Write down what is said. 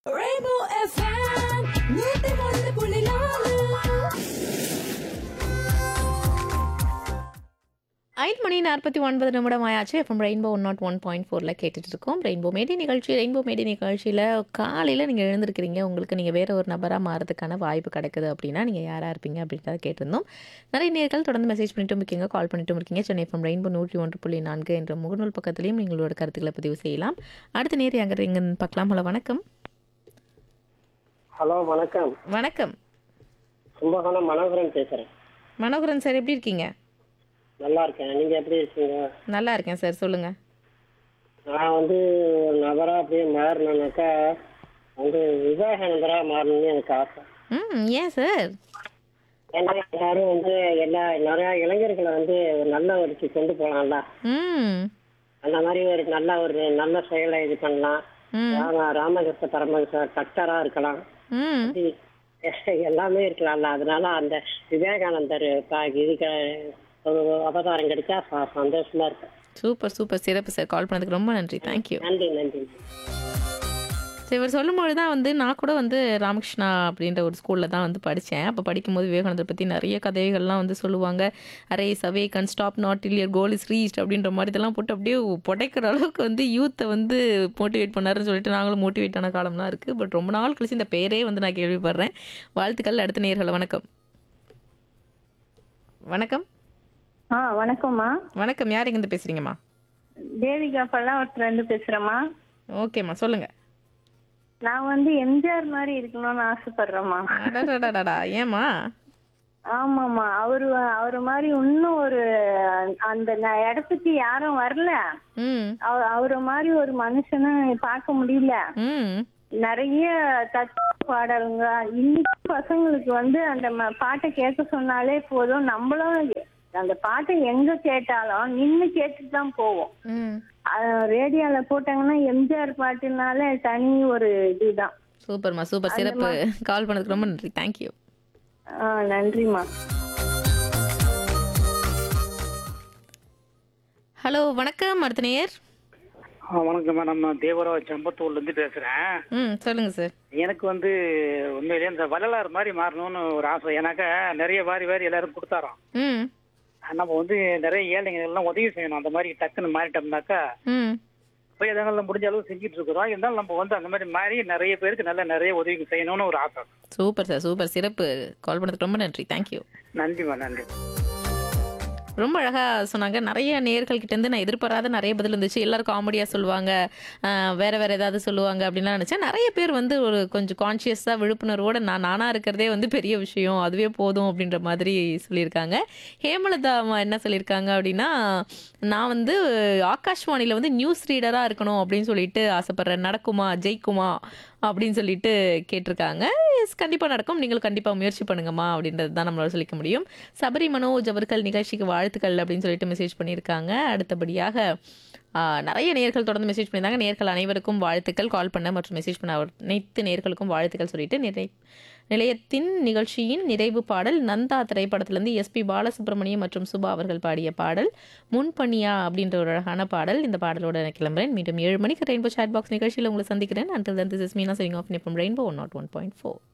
Rainbow FM நூத்தி ஒன்று புள்ளி நாலு ஐந்து மணி நாற்பத்தி ஒன்பது நிமிடம் ஆயாச்சு FM rainbow one nought one point ஃபோரில் கேட்டுட்டு இருக்கோம் ரெயின்போ மேடி நிகழ்ச்சி ரெயின்போ மேடி நிகழ்ச்சியில் காலையில் நீங்கள் எழுந்திருக்கிறீங்க உங்களுக்கு நீங்கள் வேற ஒரு நபராக மாறதுக்கான வாய்ப்பு கிடைக்குது அப்படின்னா நீங்கள் யாராக இருப்பீங்க அப்படின்றத கேட்டிருந்தோம் நிறைய நேர்கள் தொடர்ந்து மெசேஜ் பண்ணிட்டும் இருக்கீங்க கால் பண்ணிட்டும் இருக்கீங்க சென்னை எஃப்எம் ரெயின்போ நூற்றி ஒன்று புள்ளி நான்கு என்ற முகநூல் பக்கத்துலையும் நீங்களோட கருத்துக்களை பதிவு செய்யலாம் அடுத்த நேர் எங்கே எங்கன்னு பார்க்கலாம் ஹலோ வணக்கம் ஹலோ வணக்கம் வணக்கம் கும்பகோணம் மனோகரன் பேசுறேன் மனோகரன் சார் எப்படி இருக்கீங்க நல்லா இருக்கேன் நீங்க எப்படி இருக்கீங்க நல்லா இருக்கேன் சார் சொல்லுங்கள் நான் வந்து ஒரு நபரா அப்படியே மாறினேனாக்கா வந்து விவேகானந்தரா மாறணும்னு எனக்கு ஆசை ம் ஏன் சார் ஏன்னா எல்லாரும் வந்து எல்லா நிறைய இளைஞர்களை வந்து ஒரு நல்ல வழிக்கு கொண்டு போகலாம்ல ம் அந்த மாதிரி ஒரு நல்ல ஒரு நல்ல செயலை இது பண்ணலாம் ம் ராம ராமகிருஷ்ண பரமஹம்ச டாக்டரா இருக்கலாம் ம் அப்படி எல்லாமே இருக்கலாம்ல அதனால அந்த விவேகானந்தர் ப- இதுக்கு ஒரு அவதாரம் கிடைச்சா ச- சந்தோஷமா இருக்கும் சூப்பர் சூப்பர் சிறப்பு சார் கால் பண்ணதுக்கு ரொம்ப நன்றி தேங்க்யூ நன்றி நன்றி சரி இவர் சொல்லும்போது தான் வந்து நான் கூட வந்து ராமகிருஷ்ணா அப்படின்ற ஒரு ஸ்கூலில் தான் வந்து படித்தேன் அப்போ படிக்கும்போது விவேகானந்தர் பற்றி நிறைய கதைகள்லாம் வந்து சொல்லுவாங்க அரே சவே கன் stop not till your goal is reached அப்படின்ற மாதிரி இதெல்லாம் போட்டு அப்படியே புடைக்கிற அளவுக்கு வந்து யூத்தை வந்து மோட்டிவேட் பண்ணாருன்னு சொல்லிட்டு நாங்களும் மோட்டிவேட் ஆன காலம்லாம் இருக்குது பட் ரொம்ப நாள் கழிச்சு இந்த பேரே வந்து நான் கேள்விப்படுறேன் வாழ்த்துக்கள் அடுத்த நேர்களை வணக்கம் வணக்கம் ஆ வணக்கம்மா வணக்கம் யார் எங்கேருந்து பேசுகிறீங்கம்மா தேவிகா பல்லாவரத்துல இருந்து பேசுறேம்மா ஓகேம்மா சொல்லுங்கள் நான் வந்து எம்ஜிஆர் மாதிரி இருக்கணும்னு ஆசைப்படுறேம்மா அடடடடடா ஏம்மா ஆமாம்மா அவரு அவரு மாதிரி இன்னும் ஒரு அந்த ந- இடத்துக்கு யாரும் வரல ம் அவ- அவரை மாதிரி ஒரு மனுஷனை பார்க்க முடியல ம் நிறைய தத்துவ பாடலுங்க இன்னைக்கு பசங்களுக்கு வந்து அந்த ம- பாட்டை கேட்க சொன்னாலே போதும் நம்மளும் அந்த பாட்டை எங்க கேட்டாலும் நின்னு கேட்டுட்டு தான் போவோம் ம் ரேடியோல போட்டாங்கன்னா எம்ஜிஆர் பாட்டுனாலே தனி ஒரு இதுதான் சூப்பர்மா சூப்பர் சிறப்பு கால் பண்ணதுக்கு ரொம்ப நன்றி தேங்க்யூ ஆ நன்றிம்மா ஹலோ வணக்கம் அடுத்த நேர் ஆ, வணக்கம் மேடம் நான் தேவராவ் ஜம்பத்தூர்ல இருந்து பேசுறேன் ம் சொல்லுங்க சார் எனக்கு வந்து உண்மையிலேயே இந்த வள்ளலார் மாதிரி மாறணும்னு ஒரு ஆசை ஏன்னாக்கா நிறைய வாரி வாரி எல்லாரும் கொடுத்தாரோம் ம் நம்ம வந்து நிறைய ஏழைங்க எல்லாம் உதவி செய்யணும் அந்த மாதிரி டக்குன்னு மாறிட்டோம்னாக்கா ம் போய் அதனால முடிஞ்ச அளவு செஞ்சுட்டு இருக்கிறோம் இருந்தாலும் நம்ம வந்து அந்த மாதிரி மாறி நிறைய பேருக்கு நல்ல நிறைய உதவி செய்யணும்னு ஒரு ஆசை சூப்பர் சார் சூப்பர் சிறப்பு கால் பண்ணதுக்கு ரொம்ப நன்றி தேங்க்யூ நன்றிம்மா நன்றி ரொம்ப அழகாக சொன்னாங்க நிறைய நேர்கள் கிட்டேருந்து நான் எதிர்பாராத நிறைய பதில் இருந்துச்சு எல்லாரும் காமெடியாக சொல்லுவாங்க ஆஹ் வேற வேற ஏதாவது சொல்லுவாங்க அப்படின்லாம் நினச்சேன் நிறைய பேர் வந்து ஒரு கொஞ்சம் கான்ஷியஸாக விழிப்புணர்வோட நான் நானாக இருக்கிறதே வந்து பெரிய விஷயம் அதுவே போதும் அப்படின்ற மாதிரி சொல்லியிருக்காங்க ஹேமலதா அம்மா என்ன சொல்லியிருக்காங்க அப்படின்னா நான் வந்து ஆகாஷ்வாணியில் வந்து நியூஸ் ரீடராக இருக்கணும் அப்படின்னு சொல்லிட்டு ஆசைப்பட்றேன் நடக்குமா ஜெயிக்குமா அப்படின்னு சொல்லிட்டு கேட்டிருக்காங்க எஸ் கண்டிப்பாக நடக்கும் நீங்களும் கண்டிப்பாக முயற்சி பண்ணுங்கம்மா அப்படின்றது தான் நம்மளால சொல்லிக்க முடியும் சபரி மனோஜ் அவர்கள் நிகழ்ச்சிக்கு வாழ்த்துக்கள் அப்படின்னு சொல்லிட்டு மெசேஜ் பண்ணியிருக்காங்க அடுத்தபடியாக ஆ, நிறைய நேர்கள் தொடர்ந்து மெசேஜ் பண்ணியிருந்தாங்க நேர்கள் அனைவருக்கும் வாழ்த்துக்கள் கால் பண்ண மற்றும் மெசேஜ் பண்ண அனைத்து நேர்களுக்கும் வாழ்த்துக்கள் சொல்லிட்டு நிறை நிலையத்தின் நிகழ்ச்சியின் நிறைவு பாடல் நந்தா திரைப்படத்திலிருந்து எஸ்பி பாலசுப்ரமணியம் மற்றும் சுபா அவர்கள் பாடிய பாடல் முன்பணியா அப்படின்ற ஒரு அழகான பாடல் இந்த பாடலோட நான் கிளம்புறேன் மீண்டும் ஏழு மணிக்கு ரெயின்போ சாட் பாக்ஸ் நிகழ்ச்சியில் உங்களை சந்திக்கிறேன் until then this is Meena signing off நிப்பம் rainbow one nought one point four